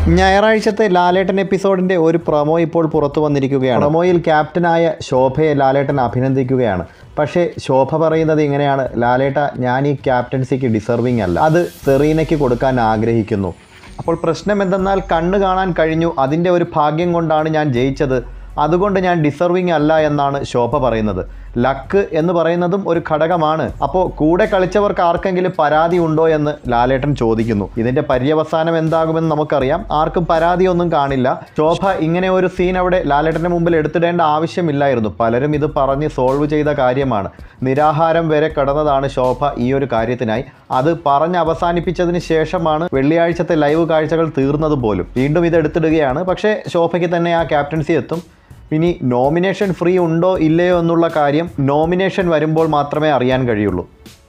ഞായറാഴ്ചത്തെ ലാലേട്ടൻ എപ്പിസോഡിന്റെ ഒരു പ്രൊമോ ഇപ്പോൾ പുറത്തു വന്നിരിക്കുകയാണ് പ്രൊമോയിൽ ക്യാപ്റ്റനായ ശോഭയെ ലാലേട്ടൻ അഭിനന്ദിക്കുകയാണ് പക്ഷേ ശോഭ പറയുന്നത് ഇങ്ങനെയാണ് ലാലേട്ട ഞാൻ ഈ ക്യാപ്റ്റൻസിക്ക് ഡിസർവിങ് അല്ല അത് സെറീനയ്ക്ക് കൊടുക്കാൻ ആഗ്രഹിക്കുന്നു അപ്പോൾ പ്രശ്നം എന്തെന്നാൽ കണ്ണ് കാണാൻ കഴിഞ്ഞു അതിൻ്റെ ഒരു ഭാഗ്യം കൊണ്ടാണ് ഞാൻ ജയിച്ചത് അതുകൊണ്ട് ഞാൻ ഡിസർവിങ് അല്ല എന്നാണ് ശോഭ പറയുന്നത് ലക്ക് എന്ന് പറയുന്നതും ഒരു ഘടകമാണ് അപ്പോൾ കൂടെ കളിച്ചവർക്ക് ആർക്കെങ്കിലും പരാതി ഉണ്ടോ എന്ന് ലാലേട്ടൻ ചോദിക്കുന്നു ഇതിന്റെ പര്യവസാനം എന്താകുമെന്ന് നമുക്കറിയാം ആർക്കും പരാതിയൊന്നും കാണില്ല ശോഭ ഇങ്ങനെ ഒരു സീൻ അവിടെ ലാലേട്ടന്റെ മുമ്പിൽ എടുത്തിടേണ്ട ആവശ്യമില്ലായിരുന്നു പലരും ഇത് പറഞ്ഞ് സോൾവ് ചെയ്ത കാര്യമാണ് നിരാഹാരം വരെ കടന്നതാണ് ശോഭ ഈ ഒരു കാര്യത്തിനായി അത് പറഞ്ഞ് അവസാനിപ്പിച്ചതിന് ശേഷമാണ് വെള്ളിയാഴ്ചത്തെ ലൈവ് കാഴ്ചകൾ തീർന്നത് പോലും വീണ്ടും ഇത് എടുത്തിടുകയാണ് പക്ഷേ ശോഭയ്ക്ക് തന്നെ ആ ക്യാപ്റ്റൻസി എത്തും ഇനി നോമിനേഷൻ ഫ്രീ ഉണ്ടോ ഇല്ലയോ എന്നുള്ള കാര്യം നോമിനേഷൻ വരുമ്പോൾ മാത്രമേ അറിയാൻ കഴിയുള്ളൂ